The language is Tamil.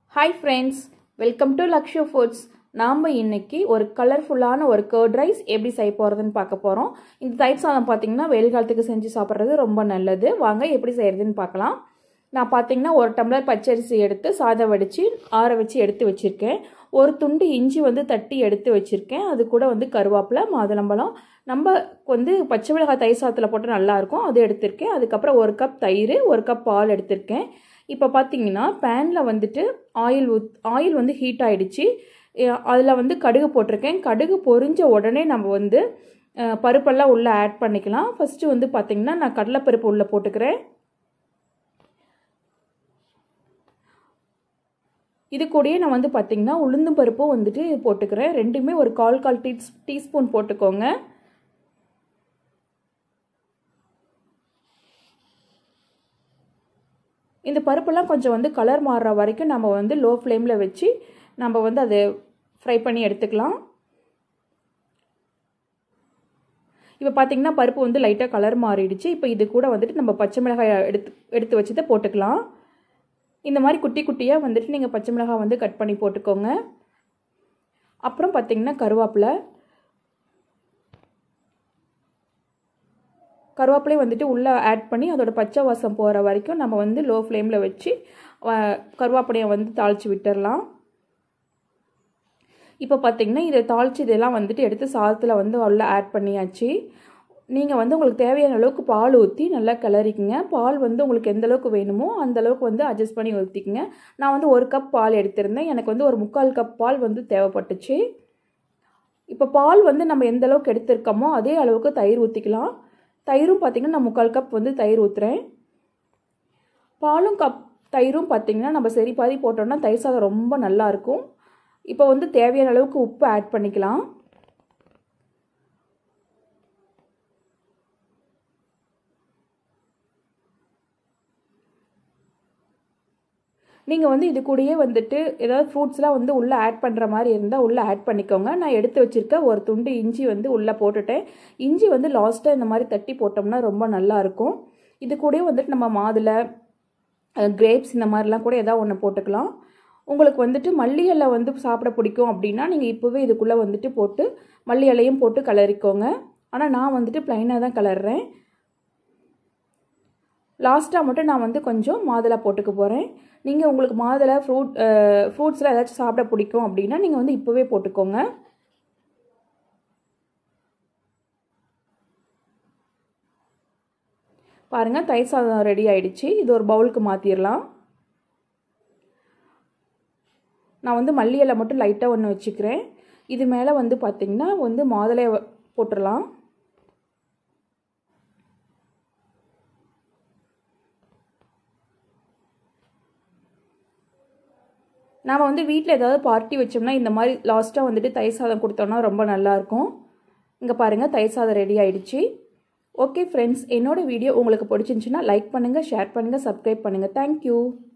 hi friends welcome to Lakshu foods நாம் இன்னைக்கு ஒரு கலர்ஃபுல்லான ஒரு கர்ட் ரைஸ் எப்படி செய்ய போகிறதுன்னு பார்க்க போகிறோம் இந்த தயிர் சாதம் பார்த்தீங்கன்னா வெயில் காலத்துக்கு செஞ்சு சாப்பிட்றது ரொம்ப நல்லது வாங்க எப்படி செய்கிறதுன்னு பார்க்கலாம் நான் பார்த்தீங்கன்னா ஒரு டம்ளர் பச்சரிசி எடுத்து சாதம் வடித்து ஆற வச்சு எடுத்து வச்சுருக்கேன் ஒரு துண்டு இஞ்சி வந்து தட்டி எடுத்து வச்சுருக்கேன் அது கூட வந்து கருவேப்பிலை மாதுளம்பழம் நம்ம வந்து பச்சை மிளகாய் தயிர் சாதத்தில் போட்டு நல்லாயிருக்கும் அது எடுத்திருக்கேன் அதுக்கப்புறம் ஒரு கப் தயிர் ஒரு கப் பால் எடுத்திருக்கேன் இப்போ பார்த்தீங்கன்னா பேனில் வந்துட்டு ஆயில் ஊத் ஆயில் வந்து ஹீட் ஆகிடுச்சு அதில் வந்து கடுகு போட்டிருக்கேன் கடுகு பொரிஞ்ச உடனே நம்ம வந்து பருப்பெல்லாம் உள்ளே ஆட் பண்ணிக்கலாம் ஃபஸ்ட்டு வந்து பார்த்திங்கன்னா நான் கடலைப்பருப்பு உள்ளே போட்டுக்கிறேன் இது கூடயே நான் வந்து பார்த்திங்கன்னா உளுந்தும் பருப்பும் வந்துட்டு போட்டுக்கிறேன் ரெண்டுமே ஒரு கால் கால் டீ டீஸ்பூன் போட்டுக்கோங்க இந்த பருப்பெல்லாம் கொஞ்சம் வந்து கலர் மாறுற வரைக்கும் நம்ம வந்து லோ ஃப்ளேமில் வச்சு நம்ம வந்து அதை ஃப்ரை பண்ணி எடுத்துக்கலாம் இப்போ பார்த்திங்கன்னா பருப்பு வந்து லைட்டாக கலர் மாறிடுச்சு இப்போ இது கூட வந்துட்டு நம்ம பச்சை மிளகாய் எடுத்து எடுத்து வச்சுட்டு போட்டுக்கலாம் இந்த மாதிரி குட்டி குட்டியாக வந்துட்டு நீங்கள் பச்சை மிளகாய் வந்து கட் பண்ணி போட்டுக்கோங்க அப்புறம் பார்த்திங்கன்னா கருவேப்பிலை கருவேப்பிலையும் வந்துட்டு உள்ளே ஆட் பண்ணி அதோட பச்சை வாசம் போகிற வரைக்கும் நம்ம வந்து லோ ஃப்ளேமில் வச்சு கருவேப்பிலையை வந்து தாளித்து விட்டுடலாம் இப்போ பார்த்திங்கன்னா இதை தாளித்து இதெல்லாம் வந்துட்டு எடுத்து சாதத்தில் வந்து உள்ள ஆட் பண்ணியாச்சு நீங்கள் வந்து உங்களுக்கு தேவையான அளவுக்கு பால் ஊற்றி நல்லா கிளறிக்குங்க பால் வந்து உங்களுக்கு எந்த அளவுக்கு வேணுமோ அந்த அளவுக்கு வந்து அட்ஜஸ்ட் பண்ணி ஊற்றிக்குங்க நான் வந்து ஒரு கப் பால் எடுத்திருந்தேன் எனக்கு வந்து ஒரு முக்கால் கப் பால் வந்து தேவைப்பட்டுச்சு இப்போ பால் வந்து நம்ம எந்த அளவுக்கு எடுத்திருக்கோமோ அதே அளவுக்கு தயிர் ஊற்றிக்கலாம் தயிரும் பார்த்திங்கன்னா நான் முக்கால் கப் வந்து தயிர் ஊற்றுறேன் பாலும் கப் தயிரும் பார்த்திங்கன்னா நம்ம சரி பாதி போட்டோம்னா தயிர் சாதம் ரொம்ப நல்லாயிருக்கும் இப்போ வந்து தேவையான அளவுக்கு உப்பு ஆட் பண்ணிக்கலாம் நீங்கள் வந்து இது கூடயே வந்துட்டு ஏதாவது ஃப்ரூட்ஸ்லாம் வந்து உள்ளே ஆட் பண்ணுற மாதிரி இருந்தால் உள்ளே ஆட் பண்ணிக்கோங்க நான் எடுத்து வச்சுருக்க ஒரு துண்டு இஞ்சி வந்து உள்ளே போட்டுட்டேன் இஞ்சி வந்து லாஸ்ட்டாக இந்த மாதிரி தட்டி போட்டோம்னா ரொம்ப நல்லாயிருக்கும் இது கூடயே வந்துட்டு நம்ம மாதுளை கிரேப்ஸ் இந்த மாதிரிலாம் கூட ஏதாவது ஒன்று போட்டுக்கலாம் உங்களுக்கு வந்துட்டு மல்லி இலை வந்து சாப்பிட பிடிக்கும் அப்படின்னா நீங்கள் இப்போவே இதுக்குள்ளே வந்துட்டு போட்டு மல்லி இலையும் போட்டு கலரிக்கோங்க ஆனால் நான் வந்துட்டு ப்ளைனாக தான் கலர்றேன் லாஸ்ட்டாக மட்டும் நான் வந்து கொஞ்சம் மாதுளை போட்டுக்க போகிறேன் நீங்கள் உங்களுக்கு மாதுளை ஃப்ரூட் ஃப்ரூட்ஸில் ஏதாச்சும் சாப்பிட பிடிக்கும் அப்படின்னா நீங்கள் வந்து இப்போவே போட்டுக்கோங்க பாருங்கள் தயிர் சாதம் ரெடி ஆயிடுச்சு இது ஒரு பவுலுக்கு மாற்றிடலாம் நான் வந்து மல்லி இலை மட்டும் லைட்டாக ஒன்று வச்சுக்கிறேன் இது மேலே வந்து பார்த்திங்கன்னா வந்து மாதுளை போட்டுடலாம் நாம் வந்து வீட்டில் ஏதாவது பார்ட்டி வச்சோம்னா இந்த மாதிரி லாஸ்ட்டாக வந்துட்டு தயிர் சாதம் கொடுத்தோம்னா ரொம்ப நல்லாயிருக்கும் இங்கே பாருங்கள் தயிர் சாதம் ரெடி ஆகிடுச்சு ஓகே ஃப்ரெண்ட்ஸ் என்னோடய வீடியோ உங்களுக்கு பிடிச்சிருந்துச்சுன்னா லைக் பண்ணுங்கள் ஷேர் பண்ணுங்கள் சப்ஸ்கிரைப் பண்ணுங்கள் தேங்க்யூ